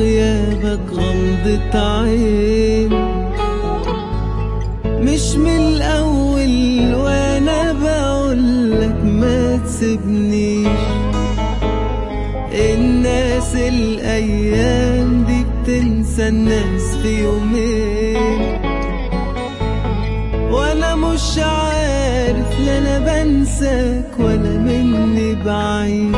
غيابك غمضة عين مش من الأول وأنا بقولك ما تسيبنيش الناس الأيام دي بتنسى الناس في يومين وأنا مش عارف لا أنا بنساك ولا مني بعيد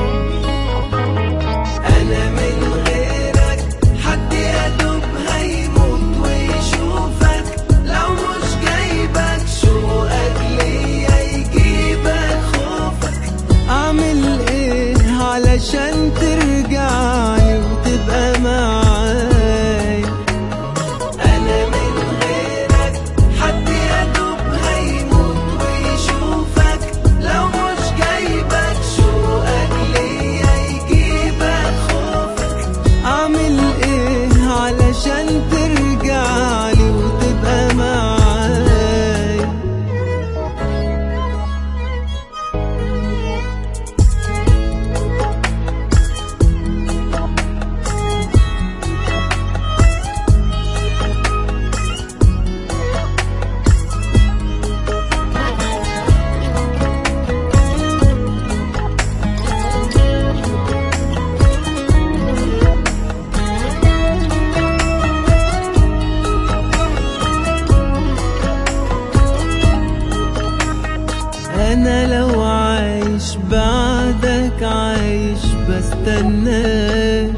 أنا من غيرك حد يا دوب هيموت ويشوفك لو مش جايبك شوقك ليا يجيبك خوفك أعمل إيه علشان ترجعلي وتبقى معايا أنا من غيرك حد يا دوب هيموت ويشوفك لو مش جايبك شوقك ليا يجيبك خوفك أعمل إيه علشان ترجعلي وتبقى معايا انا لو عايش بعدك عايش بستناك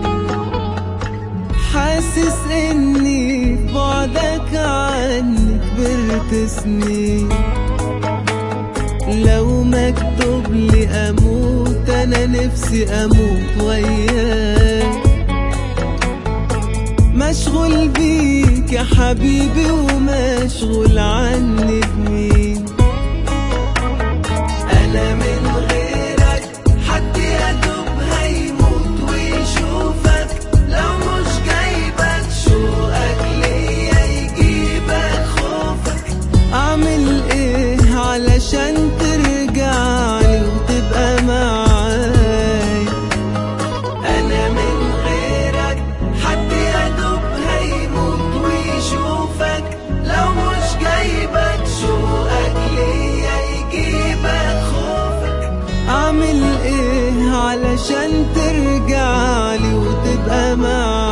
حاسس اني في بعدك عني كبرت سنين لو مكتوب لي اموت انا نفسي اموت وياك مشغول بيك يا حبيبي ومشغول عني بمين أنا من غيرك حد يا دوب هيموت ويشوفك لو مش جايبك شوقك ليا يجيبك خوفك أعمل إيه علشان ترجعلي وتبقى معايا أنا من غيرك حد يا دوب هيموت ويشوفك لو مش جايبك شوقك ليا يجيبك خوفك أعمل إيه علشان ترجعلي وتبقى معايا